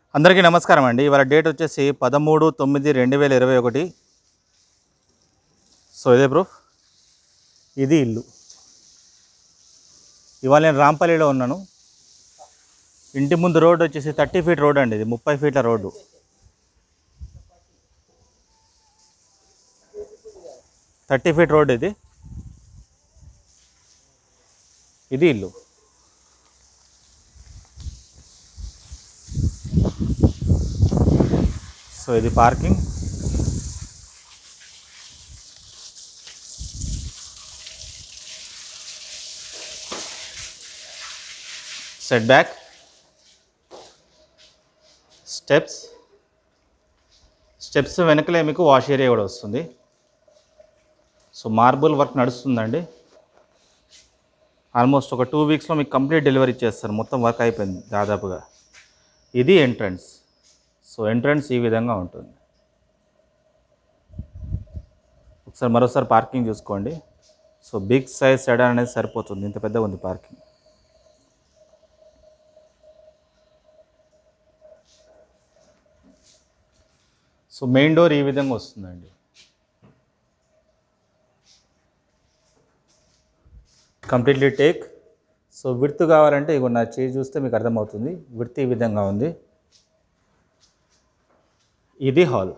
అందరికీ నమస్కారం అండి ఇవాళ డేట్ వచ్చేసి పదమూడు తొమ్మిది రెండు వేల ఇరవై ఒకటి సో ఇదే ప్రూఫ్ ఇది ఇల్లు ఇవాళ నేను రాంపల్లిలో ఉన్నాను ఇంటి ముందు రోడ్ వచ్చేసి థర్టీ ఫీట్ రోడ్ అండి ఇది ముప్పై ఫీట్ల రోడ్డు థర్టీ ఫీట్ రోడ్ ఇది ఇది ఇల్లు సో ఇది parking set back steps steps వెనకలే మీకు వాష్ ఏరియా కూడా వస్తుంది సో మార్బుల్ వర్క్ నడుస్తుందండి ఆల్మోస్ట్ ఒక టూ వీక్స్లో మీకు కంప్లీట్ డెలివరీ చేస్తారు మొత్తం వర్క్ అయిపోయింది దాదాపుగా ఇది ఎంట్రన్స్ సో ఎంట్రన్స్ ఈ విధంగా ఉంటుంది ఒకసారి మరోసారి పార్కింగ్ చూసుకోండి సో బిగ్ సైజ్ సెడాన్ అనేది సరిపోతుంది ఇంత పెద్దగా ఉంది పార్కింగ్ సో మెయిన్ డోర్ ఈ విధంగా వస్తుందండి కంప్లీట్లీ టేక్ సో విడ్త్ కావాలంటే ఇగో నా చేయి చూస్తే మీకు అర్థమవుతుంది విడ్త్ ఈ విధంగా ఉంది ఇది హాల్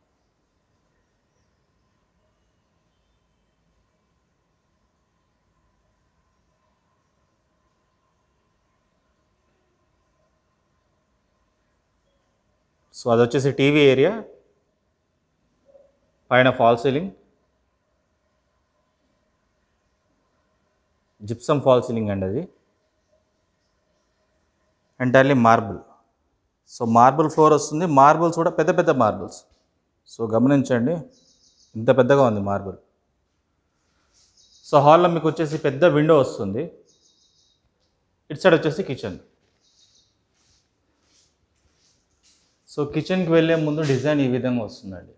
సో అది వచ్చేసి టీవీ ఏరియా పైన fall ceiling gypsum fall ceiling అండి అది entirely marble so marble floor వస్తుంది మార్బుల్స్ కూడా పెద్ద పెద్ద మార్బుల్స్ సో గమనించండి ఇంత పెద్దగా ఉంది మార్బుల్ సో హాల్లో మీకు వచ్చేసి పెద్ద విండో వస్తుంది ఇటు సైడ్ వచ్చేసి కిచెన్ సో కిచెన్కి వెళ్ళే ముందు డిజైన్ ఈ విధంగా వస్తుందండి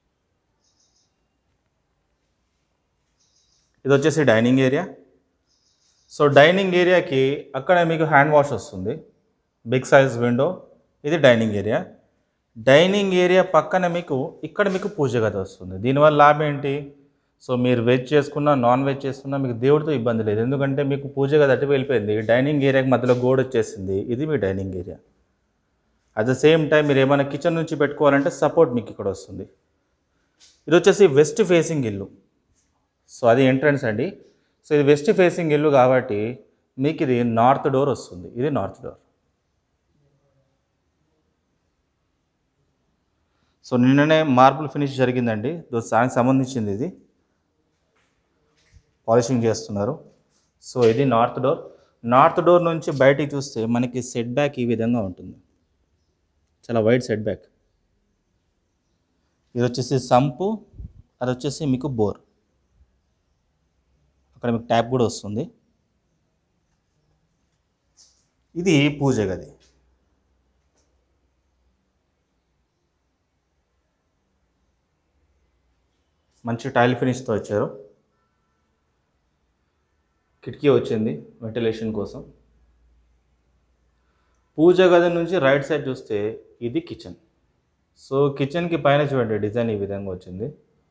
ఇది వచ్చేసి డైనింగ్ ఏరియా సో డైనింగ్ ఏరియాకి అక్కడ మీకు హ్యాండ్ వాష్ వస్తుంది బిగ్ సైజ్ విండో ఇది డైనింగ్ ఏరియా డైనింగ్ ఏరియా పక్కన మీకు ఇక్కడ మీకు పూజ గది వస్తుంది దీనివల్ల లాభం ఏంటి సో మీరు వెజ్ చేసుకున్నా నాన్ వెజ్ చేసుకున్నా మీకు దేవుడితో ఇబ్బంది లేదు ఎందుకంటే మీకు పూజ గది అటు వెళ్ళిపోయింది డైనింగ్ ఏరియాకి మధ్యలో గోడ వచ్చేసింది ఇది మీ dining area at the same time మీరు ఏమైనా కిచెన్ నుంచి పెట్టుకోవాలంటే సపోర్ట్ మీకు ఇక్కడ వస్తుంది ఇది వచ్చేసి వెస్ట్ ఫేసింగ్ ఇల్లు సో అది ఎంట్రన్స్ అండి సో ఇది వెస్ట్ ఫేసింగ్ ఇల్లు కాబట్టి మీకు ఇది నార్త్ డోర్ వస్తుంది ఇది నార్త్ డోర్ సో నిన్ననే మార్బుల్ ఫినిష్ జరిగిందండి దో- దానికి సంబంధించింది ఇది పాలిషింగ్ చేస్తున్నారు సో ఇది నార్త్ డోర్ నార్త్ డోర్ నుంచి బయటికి చూస్తే మనకి సెట్ బ్యాక్ ఈ విధంగా ఉంటుంది చాలా వైడ్ సెట్ బ్యాక్ ఇది వచ్చేసి సంపు అది వచ్చేసి మీకు బోర్ అక్కడ మీకు ట్యాప్ కూడా వస్తుంది ఇది పూజ గది మంచి టైల్ ఫినిష్తో వచ్చారు కిటికీ వచ్చింది వెంటిలేషన్ కోసం పూజ గది నుంచి రైట్ సైడ్ చూస్తే ఇది కిచెన్ సో కిచెన్కి పైన చూడండి డిజైన్ ఈ విధంగా వచ్చింది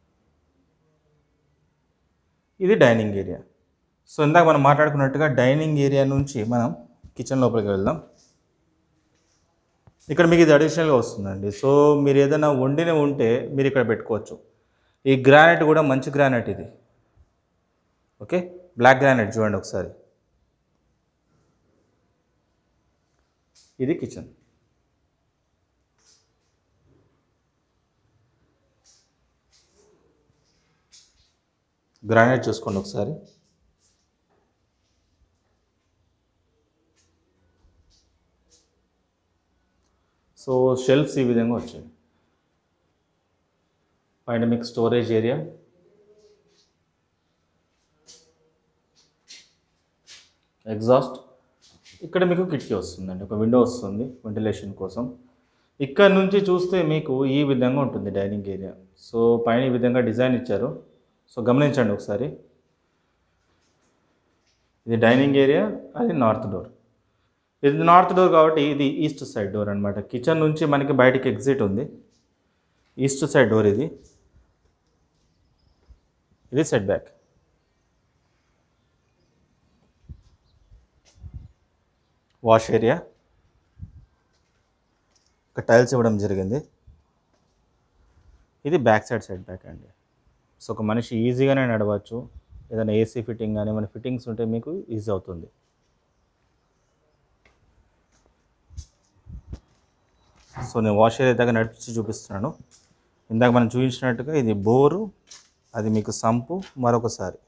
ఇది డైనింగ్ ఏరియా సో ఇందాక మనం మాట్లాడుకున్నట్టుగా డైనింగ్ ఏరియా నుంచి మనం కిచెన్ లోపలికి వెళ్దాం ఇక్కడ మీకు ఇది అడిషనల్గా వస్తుందండి సో మీరు ఏదైనా వండిన ఉంటే మీరు ఇక్కడ పెట్టుకోవచ్చు ఈ గ్రానైట్ కూడా మంచి గ్రానైట్ ఇది ఓకే బ్లాక్ గ్రానైట్ చూడండి ఒకసారి ఇది కిచెన్ గ్రానైట్ చూసుకోండి ఒకసారి సో షెల్ఫ్స్ ఈ విధంగా వచ్చాయి పైన మీకు స్టోరేజ్ ఏరియా ఎగ్జాస్ట్ ఇక్కడ మీకు కిటికీ వస్తుందండి ఒక విండో వస్తుంది వెంటిలేషన్ కోసం ఇక్కడ నుంచి చూస్తే మీకు ఈ విధంగా ఉంటుంది డైనింగ్ ఏరియా సో పైన ఈ విధంగా డిజైన్ ఇచ్చారు సో గమనించండి ఒకసారి ఇది డైనింగ్ ఏరియా అది నార్త్ డోర్ ఇది నార్త్ డోర్ కాబట్టి ఇది ఈస్ట్ సైడ్ డోర్ అనమాట కిచెన్ నుంచి మనకి బయటికి ఎగ్జిట్ ఉంది ఈస్ట్ సైడ్ డోర్ ఇది ఇది సెట్ బ్యాక్ వాష్ ఏరియా ఒక టైల్స్ ఇవ్వడం జరిగింది ఇది బ్యాక్ సైడ్ సెట్ బ్యాక్ అండి సో ఒక మనిషి ఈజీగానే నడవచ్చు ఏదైనా ఏసీ ఫిట్టింగ్ కానీ మన ఫిట్టింగ్స్ ఉంటే మీకు ఈజీ అవుతుంది సో నేను వాష్ ఏరియా దగ్గర నడిపించి చూపిస్తున్నాను ఇందాక మనం చూపించినట్టుగా ఇది బోరు అది మీకు సంపు మరొకసారి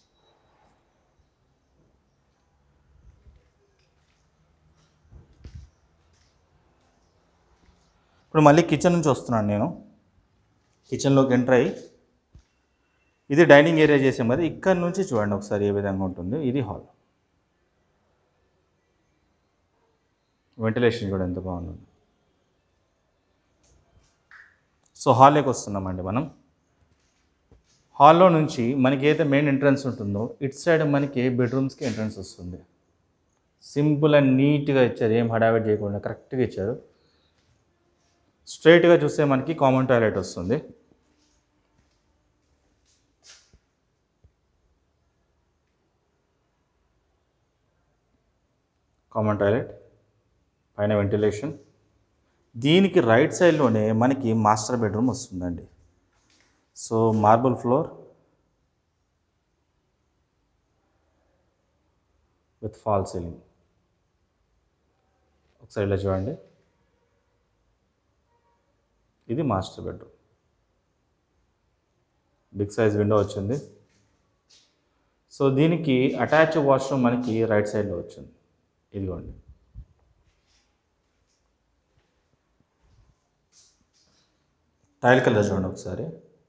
ఇప్పుడు మళ్ళీ కిచెన్ నుంచి వస్తున్నాను నేను కిచెన్లోకి ఎంటర్ అయ్యి ఇది డైనింగ్ ఏరియా చేసాం కదా ఇక్కడ నుంచి చూడండి ఒకసారి ఏ విధంగా ఉంటుంది ఇది హాల్ వెంటిలేషన్ చూడండి ఎంత బాగుంది సో హాల్లోకి వస్తున్నామండి మనం హాల్లో నుంచి మనకి ఏదైతే మెయిన్ ఎంట్రన్స్ ఉంటుందో ఇటు సైడ్ మనకి బెడ్రూమ్స్కి ఎంట్రన్స్ వస్తుంది సింపుల్ అండ్ నీట్గా ఇచ్చారు ఏం హడావిడి చేయకుండా కరెక్ట్గా ఇచ్చారు స్ట్రైట్గా చూస్తే మనకి కామన్ టాయిలెట్ వస్తుంది కామన్ టాయిలెట్ పైన వెంటిలేషన్ దీనికి రైట్ సైడ్లోనే మనకి మాస్టర్ బెడ్రూమ్ వస్తుందండి so marble floor with fall ceiling ఒకసారి ఇలా చూడండి ఇది master bedroom big size window వచ్చింది సో దీనికి అటాచ్ వాష్రూమ్ మనకి రైట్ సైడ్లో వచ్చింది ఇదిగోండి టైల్ కలర్ చూడండి ఒకసారి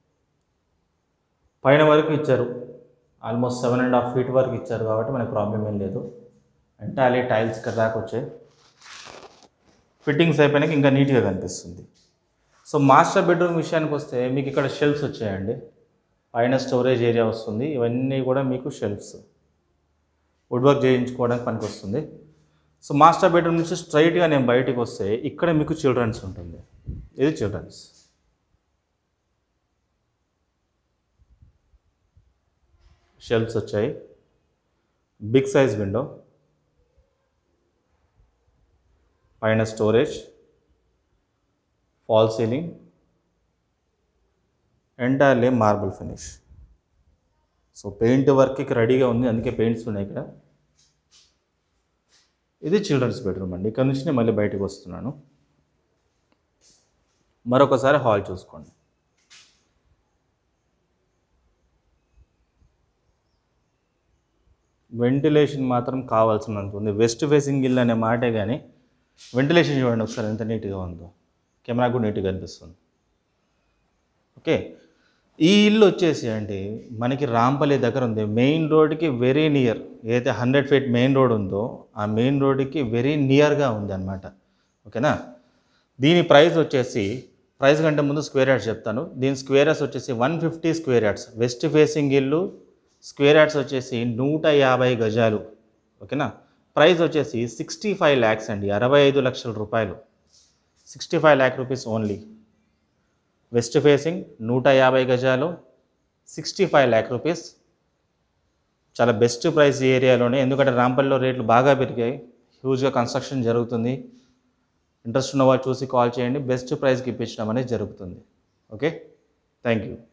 పైన వరకు ఇచ్చారు almost seven and half feet వరకు ఇచ్చారు కాబట్టి మనకి ప్రాబ్లం ఏం లేదు ఎంటాలీ టైల్స్ ఇక్కడ దాకా వచ్చాయి ఫిట్టింగ్స్ అయిపోయినాక ఇంకా నీట్గా కనిపిస్తుంది సో మాస్టర్ బెడ్రూమ్ విషయానికి వస్తే మీకు ఇక్కడ షెల్ఫ్స్ వచ్చాయండి పైన స్టోరేజ్ ఏరియా వస్తుంది ఇవన్నీ కూడా మీకు షెల్ఫ్స్ వుడ్ వర్క్ చేయించుకోవడానికి పనికి వస్తుంది సో మాస్టర్ బెడ్రూమ్ నుంచి స్ట్రైట్గా నేను బయటికి వస్తే ఇక్కడ మీకు చిల్డ్రన్స్ ఉంటుంది ఇది చిల్డ్రన్స్ షెల్ఫ్స్ వచ్చాయి బిగ్ సైజ్ విండో పైన storage fall ceiling entirely marble finish so paint వర్క్కి రెడీగా ఉంది అందుకే పెయింట్స్ ఉన్నాయి ఇక్కడ ఇది చిల్డ్రన్స్ బెడ్రూమ్ అండి ఇక్కడ నుంచి నేను మళ్ళీ బయటకు వస్తున్నాను మరొకసారి హాల్ చూసుకోండి వెంటిలేషన్ మాత్రం కావాల్సినంత ఉంది వెస్ట్ ఫేసింగ్ ఇల్లు అనే మాటే కానీ వెంటిలేషన్ చూడండి ఒకసారి ఎంత నీట్గా ఉందో కెమెరా కూడా నీట్గా కనిపిస్తుంది ఓకే ఈ ఇల్లు వచ్చేసి అంటే మనకి రాంపల్లి దగ్గర ఉంది మెయిన్ రోడ్కి వెరీ నియర్ ఏదైతే హండ్రెడ్ ఫీట్ మెయిన్ రోడ్ ఉందో ఆ మెయిన్ రోడ్కి వెరీ నియర్గా ఉంది అనమాట ఓకేనా దీని ప్రైస్ వచ్చేసి ప్రైస్ కంటే ముందు స్క్వేర్ యార్డ్స్ చెప్తాను దీని స్క్వేర్ యార్డ్స్ వచ్చేసి one fifty square yards west facing ఇల్లు స్క్వేర్ యార్డ్స్ వచ్చేసి నూట యాభై గజాలు ఓకేనా ప్రైస్ వచ్చేసి సిక్స్టీ ఫైవ్ ల్యాక్స్ అండి అరవై ఐదు లక్షల రూపాయలు sixty five lakh rupees only west facing నూట యాభై గజాలు సిక్స్టీ ఫైవ్ ల్యాక్ రూపీస్ చాలా బెస్ట్ ప్రైస్ ఈ ఏరియాలోనే ఎందుకంటే రాంపల్లిలో రేట్లు బాగా పెరిగాయి హ్యూజ్గా కన్స్ట్రక్షన్ జరుగుతుంది ఇంట్రెస్ట్ ఉన్న వాళ్ళు చూసి కాల్ చేయండి బెస్ట్ ప్రైస్కి ఇప్పించడం అనేది జరుగుతుంది ఓకే థ్యాంక్ యూ